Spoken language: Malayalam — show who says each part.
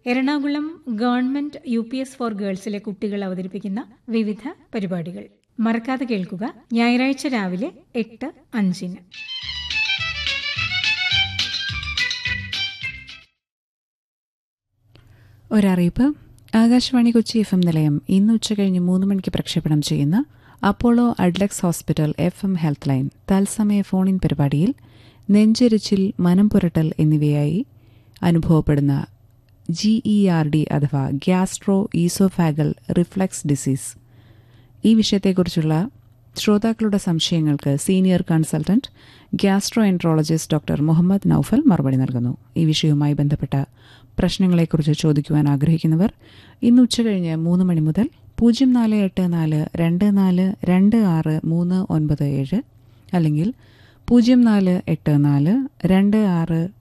Speaker 1: Ernakulam government U P S four ഗേൾസിലെ കുട്ടികൾ അവതരിപ്പിക്കുന്ന വിവിധ പരിപാടികൾ മറക്കാതെ കേൾക്കുക ഞായറാഴ്ച രാവിലെ എട്ട് അഞ്ചിന്
Speaker 2: ഒരറിയിപ്പ് ആകാശവാണി കൊച്ചി എഫ് എം നിലയം ഇന്ന് ഉച്ചകഴിഞ്ഞ് മൂന്ന് മണിക്ക് പ്രക്ഷേപണം ചെയ്യുന്ന Apollo Adlux hospital F M health line തത്സമയ ഫോണിൻ പരിപാടിയിൽ നെഞ്ചെരിച്ചിൽ മനം പുരട്ടൽ എന്നിവയായി അനുഭവപ്പെടുന്ന ജി ഇ ആർ ഡി അഥവാ ഗ്യാസ്ട്രോ ഈസോഫാഗൽ റിഫ്ലക്സ് ഡിസീസ് ഈ വിഷയത്തെക്കുറിച്ചുള്ള ശ്രോതാക്കളുടെ സംശയങ്ങൾക്ക് senior consultant gastroenterologist doctor Muhammad Naufal മറുപടി നൽകുന്നു ഈ വിഷയവുമായി ബന്ധപ്പെട്ട പ്രശ്നങ്ങളെക്കുറിച്ച് ചോദിക്കുവാൻ ആഗ്രഹിക്കുന്നവർ ഇന്ന് ഉച്ചകഴിഞ്ഞ് മൂന്ന് മണി മുതൽ പൂജ്യം നാല് എട്ട് നാല് രണ്ട് നാല് രണ്ട് ആറ് മൂന്ന് ഒൻപത് ഏഴ് അല്ലെങ്കിൽ പൂജ്യം നാല് എട്ട് നാല് രണ്ട് ആറ്